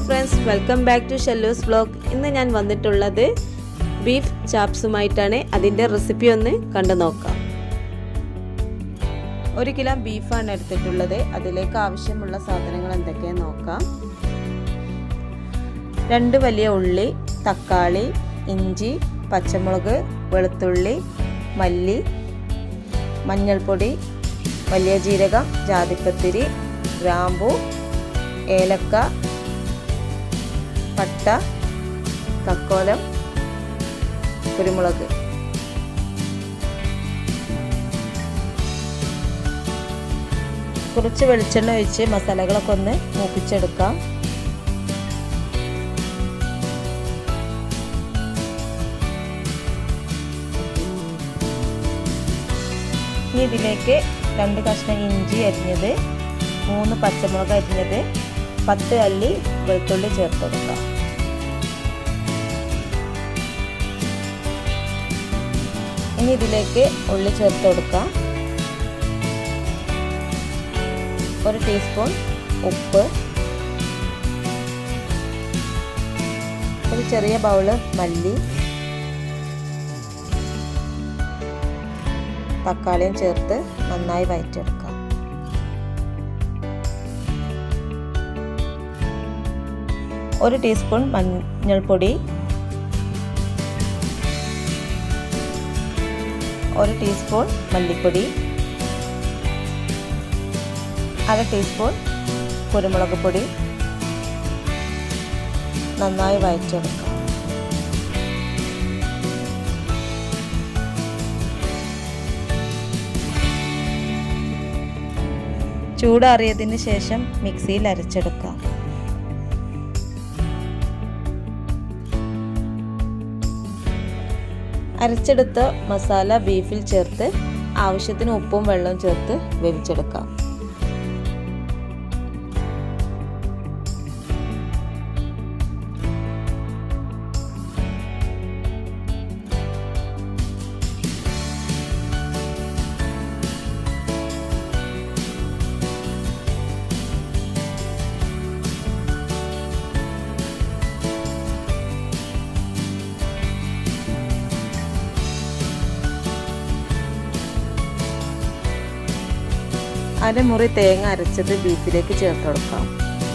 friends welcome back to Shellu's vlog ഇന്ന് ഞാൻ വന്നിട്ടുള്ളത് ബീഫ് ചാപ്സുമായിട്ടാണ് അതിൻ്റെ റെസിപ്പി ഒന്ന് കണ്ടു നോക്കാം ഒരു കിലോ ബീഫാണ് എടുത്തിട്ടുള്ളത് അതിലേക്ക് ആവശ്യമുള്ള സാധനങ്ങൾ എന്തൊക്കെയാന്ന് നോക്കാം രണ്ട് വലിയ ഉള്ളി തക്കാളി ഇഞ്ചി പച്ചമുളക് വെളുത്തുള്ളി മല്ലി മഞ്ഞൾപ്പൊടി വലിയ ജീരകം ജാതിപ്പത്തിരി ഗ്രാമ്പു ഏലക്ക പട്ട തക്കോലം കുരുമുളക് കുറച്ച് വെളിച്ചെണ്ണ ഒഴിച്ച് മസാലകളൊക്കെ ഒന്ന് മൂപ്പിച്ചെടുക്കാം ഇനി ഇതിലേക്ക് രണ്ട് കഷ്ണം ഇഞ്ചി അരിഞ്ഞത് മൂന്ന് പച്ചമുളക് അരിഞ്ഞത് പത്ത് അല്ലി വെളുത്തുള്ളി ചേർത്ത് കൊടുക്കാം ഇനി ഇതിലേക്ക് ഉള്ളി ചേർത്ത് കൊടുക്കാം ഒരു ടീസ്പൂൺ ഉപ്പ് ഒരു ചെറിയ ബൗള് മല്ലി തക്കാളിയും ചേർത്ത് നന്നായി വയറ്റെടുക്കാം ഒരു ടീസ്പൂൺ മഞ്ഞൾപ്പൊടി ഒരു ടീസ്പൂൺ മല്ലിപ്പൊടി അര ടീസ്പൂൺ കുരുമുളക് പൊടി നന്നായി വയറ്റെടുക്കാം ചൂടാറിയതിന് ശേഷം മിക്സിയിൽ അരച്ചെടുക്കാം അരച്ചെടുത്ത മസാല ബീഫിൽ ചേർത്ത് ആവശ്യത്തിന് ഉപ്പും വെള്ളവും ചേർത്ത് വേവിച്ചെടുക്കാം അരമുറി തേങ്ങ അരച്ചത് ബീഫിലേക്ക് ചേർത്ത് കൊടുക്കാം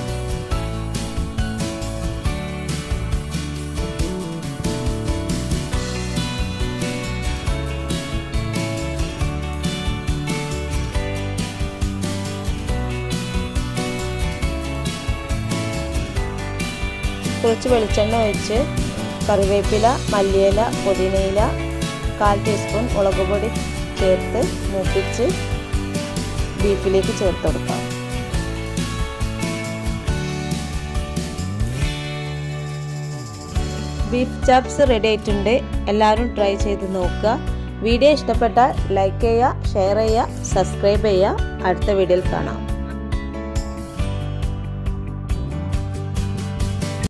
കുറച്ച് വെളിച്ചെണ്ണ ഒഴിച്ച് കറിവേപ്പില മല്ലിയില പുതിനയില കാൽ ടീസ്പൂൺ മുളക് പൊടി ചേർത്ത് മൂപ്പിച്ച് ബീഫിലേക്ക് ചേർത്ത് കൊടുക്കാം ബീഫ് ചാപ്സ് റെഡി ആയിട്ടുണ്ട് എല്ലാവരും ട്രൈ ചെയ്ത് നോക്കുക വീഡിയോ ഇഷ്ടപ്പെട്ടാൽ ലൈക്ക് ചെയ്യുക ഷെയർ ചെയ്യുക സബ്സ്ക്രൈബ് ചെയ്യുക അടുത്ത വീഡിയോയിൽ കാണാം